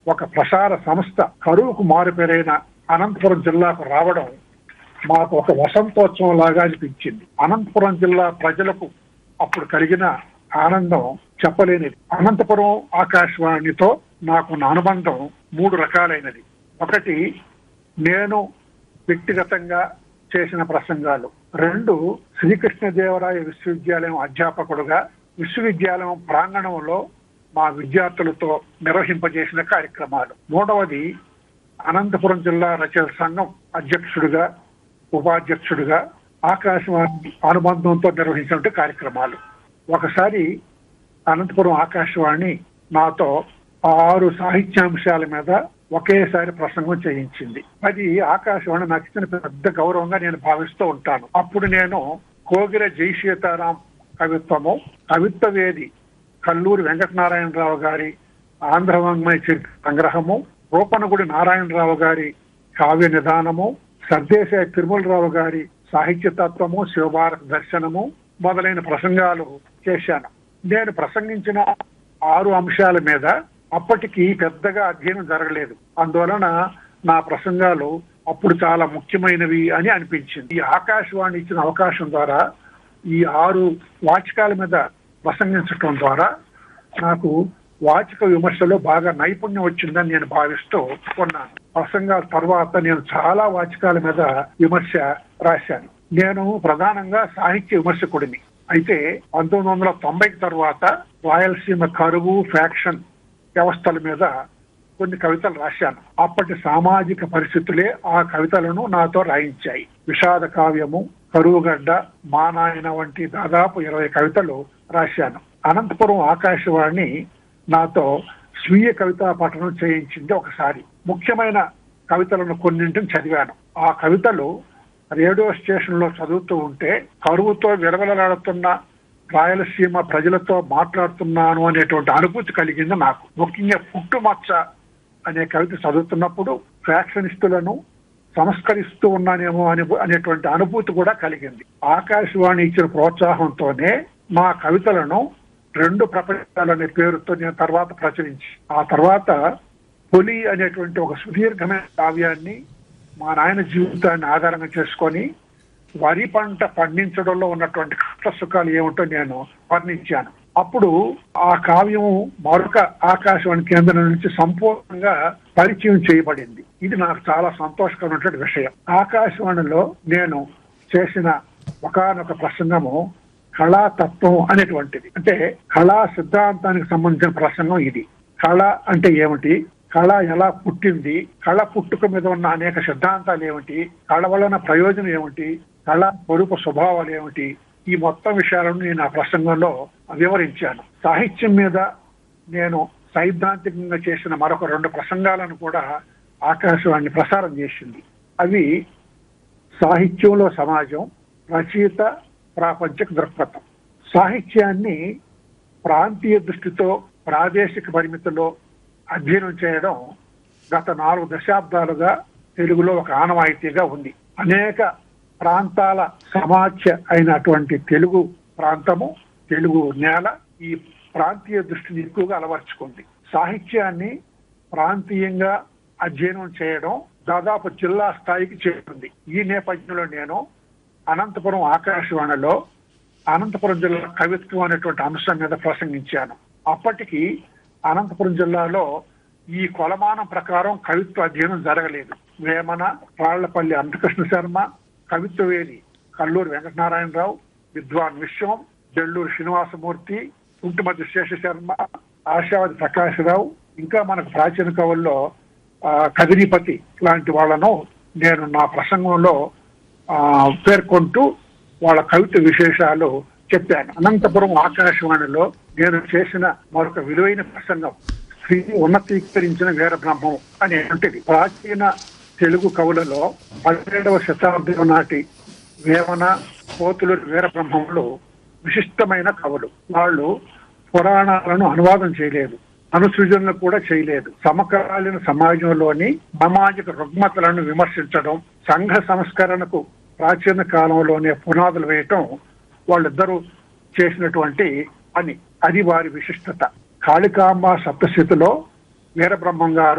ఒక ప్రసార సంస్థ కరువుకు మారుపేరైన అనంతపురం జిల్లాకు రావడం మాకు ఒక వసంతోత్సవం లాగా అనిపించింది అనంతపురం జిల్లా ప్రజలకు అప్పుడు కలిగిన ఆనందం చెప్పలేనిది అనంతపురం ఆకాశవాణితో నాకున్న అనుబంధం మూడు రకాలైనది ఒకటి నేను వ్యక్తిగతంగా చేసిన ప్రసంగాలు రెండు శ్రీకృష్ణదేవరాయ విశ్వవిద్యాలయం అధ్యాపకుడుగా విశ్వవిద్యాలయం ప్రాంగణంలో మా విద్యార్థులతో నిర్వహింపజేసిన కార్యక్రమాలు మూడవది అనంతపురం జిల్లా రచయిత సంఘం అధ్యక్షుడిగా ఉపాధ్యక్షుడిగా ఆకాశవాణి అనుబంధంతో నిర్వహించిన కార్యక్రమాలు ఒకసారి అనంతపురం ఆకాశవాణి నాతో ఆరు సాహిత్యాంశాల మీద ఒకేసారి ప్రసంగం చేయించింది అది ఆకాశవాణి నాకు ఇచ్చిన పెద్ద గౌరవంగా నేను భావిస్తూ ఉంటాను అప్పుడు నేను కోగిర జై సీతారాం కవిత్వము కవిత్వ వేది కల్లూరి వెంకటనారాయణరావు గారి ఆంధ్ర వాంగ్మయ చరిత్ర సంగ్రహము రూపనగుడి నారాయణరావు గారి కావ్య నిదానము సర్దేశాయ తిరుమలరావు గారి సాహిత్య తత్వము శివభారత దర్శనము మొదలైన ప్రసంగాలు చేశాను నేను ప్రసంగించిన ఆరు అంశాల మీద అప్పటికి పెద్దగా అధ్యయనం జరగలేదు అందువలన నా ప్రసంగాలు అప్పుడు చాలా ముఖ్యమైనవి అని అనిపించింది ఈ ఆకాశవాణి ఇచ్చిన అవకాశం ద్వారా ఈ ఆరు వాచకాల మీద ప్రసంగించడం ద్వారా నాకు వాచక విమర్శలో బాగా నైపుణ్యం వచ్చిందని నేను భావిస్తూ ఉన్నాను ప్రసంగాల తర్వాత నేను చాలా వాచకాల మీద విమర్శ రాశాను నేను ప్రధానంగా సాహిత్య విమర్శకుడిని అయితే పంతొమ్మిది వందల తొంభైకి తర్వాత రాయలసీమ కరువు ఫ్యాక్షన్ వ్యవస్థల మీద కొన్ని కవితలు రాశాను అప్పటి సామాజిక పరిస్థితులే ఆ కవితలను నాతో రాయించాయి విషాద కావ్యము కరువుగడ్డ మానాయన వంటి దాదాపు ఇరవై కవితలు రాశాను అనంతపురం ఆకాశవాణి నాతో స్వీయ కవితా పఠనం చేయించింది ఒకసారి ముఖ్యమైన కవితలను కొన్నింటిని చదివాను ఆ కవితలు రేడియో స్టేషన్ లో చదువుతూ ఉంటే కరువుతో విరవలలాడుతున్న రాయలసీమ ప్రజలతో మాట్లాడుతున్నాను అనేటువంటి అనుభూతి కలిగింది నాకు ముఖ్యంగా పుట్టుమచ్చ అనే కవిత చదువుతున్నప్పుడు ఫ్యాక్షనిస్టులను సంస్కరిస్తూ ఉన్నానేమో అని అనేటువంటి అనుభూతి కూడా కలిగింది ఆకాశవాణి ఇచ్చిన ప్రోత్సాహంతోనే మా కవితలను రెండు ప్రపంచాలనే పేరుతో నేను తర్వాత ప్రచురించి ఆ తర్వాత పొలి అనేటువంటి ఒక సుదీర్ఘమైన కావ్యాన్ని మా నాయన జీవితాన్ని ఆధారంగా చేసుకొని వరి పంట పండించడంలో ఉన్నటువంటి కష్ట సుఖాలు ఏమిటో నేను వర్ణించాను అప్పుడు ఆ కావ్యం మరొక ఆకాశవాణి కేంద్రం నుంచి సంపూర్ణంగా పరిచయం చేయబడింది ఇది నాకు చాలా సంతోషకరమైనటువంటి విషయం ఆకాశవాణిలో నేను చేసిన ఒకనొక ప్రసంగము కళాతత్వం అనేటువంటిది అంటే కళా సిద్ధాంతానికి సంబంధించిన ప్రసంగం ఇది కళ అంటే ఏమిటి కళ ఎలా పుట్టింది కళ పుట్టుక మీద ఉన్న అనేక సిద్ధాంతాలు ఏమిటి కళ వలన ప్రయోజనం ఏమిటి కళ స్వరూప స్వభావాలు ఏమిటి ఈ మొత్తం విషయాలను నేను ఆ ప్రసంగంలో వివరించాను సాహిత్యం మీద నేను సైద్ధాంతికంగా చేసిన మరొక రెండు ప్రసంగాలను కూడా ఆకాశవాణి ప్రసారం చేసింది అవి సాహిత్యంలో సమాజం రచయిత ప్రాపంచక దృక్పథం సాహిత్యాన్ని ప్రాంతీయ దృష్టితో ప్రాదేశిక పరిమితిలో అధ్యయనం చేయడం గత నాలుగు దశాబ్దాలుగా తెలుగులో ఒక ఆనవాయితీగా ఉంది అనేక ప్రాంతాల సమాఖ్య అయినటువంటి తెలుగు ప్రాంతము తెలుగు నేల ఈ ప్రాంతీయ దృష్టిని ఎక్కువగా అలవర్చుకుంది సాహిత్యాన్ని ప్రాంతీయంగా అధ్యయనం చేయడం దాదాపు జిల్లా స్థాయికి చేరుకుంది ఈ నేపథ్యంలో నేను అనంతపురం ఆకాశవాణిలో అనంతపురం జిల్లా కవిత్వం అనేటువంటి అంశం మీద ప్రసంగించాను అప్పటికి అనంతపురం జిల్లాలో ఈ కొలమానం ప్రకారం కవిత్వ అధ్యయనం జరగలేదు వేమన రాళ్లపల్లి అనంతకృష్ణ శర్మ కవిత్వవేది కల్లూరి వెంకటనారాయణరావు విద్వాన్ విశ్వం జల్లూరు శ్రీనివాసమూర్తి కుంటుమతి శేషశర్మ ఆశావతి ప్రకాశరావు ఇంకా మనకు ప్రాచీన కవుల్లో ఆ, కదిరిపతి లాంటి వాళ్ళను నేను నా ప్రసంగంలో ఆ, పేర్కొంటూ వాళ్ళ కవిత విశేషాలు చెప్పాను అనంతపురం ఆకాశవాణిలో నేను చేసిన మరొక విలువైన ప్రసంగం శ్రీ ఉన్నతీకరించిన వీర బ్రహ్మం అనేటువంటిది ప్రాచీన తెలుగు కవులలో పదిహేడవ శతాబ్దం నాటి వేమన పోతులు వీర బ్రహ్మములు విశిష్టమైన కవులు వాళ్ళు పురాణాలను అనువాదం చేయలేదు అనుసృజనలు కూడా చేయలేదు సమకాలీన సమాజంలోని సామాజిక రుగ్మతలను విమర్శించడం సంఘ సంస్కరణకు ప్రాచీన కాలంలోనే పునాదులు వేయటం వాళ్ళిద్దరూ చేసినటువంటి పని అది వారి విశిష్టత కాళికాంబ సప్తశతిలో వీరబ్రహ్మం గారు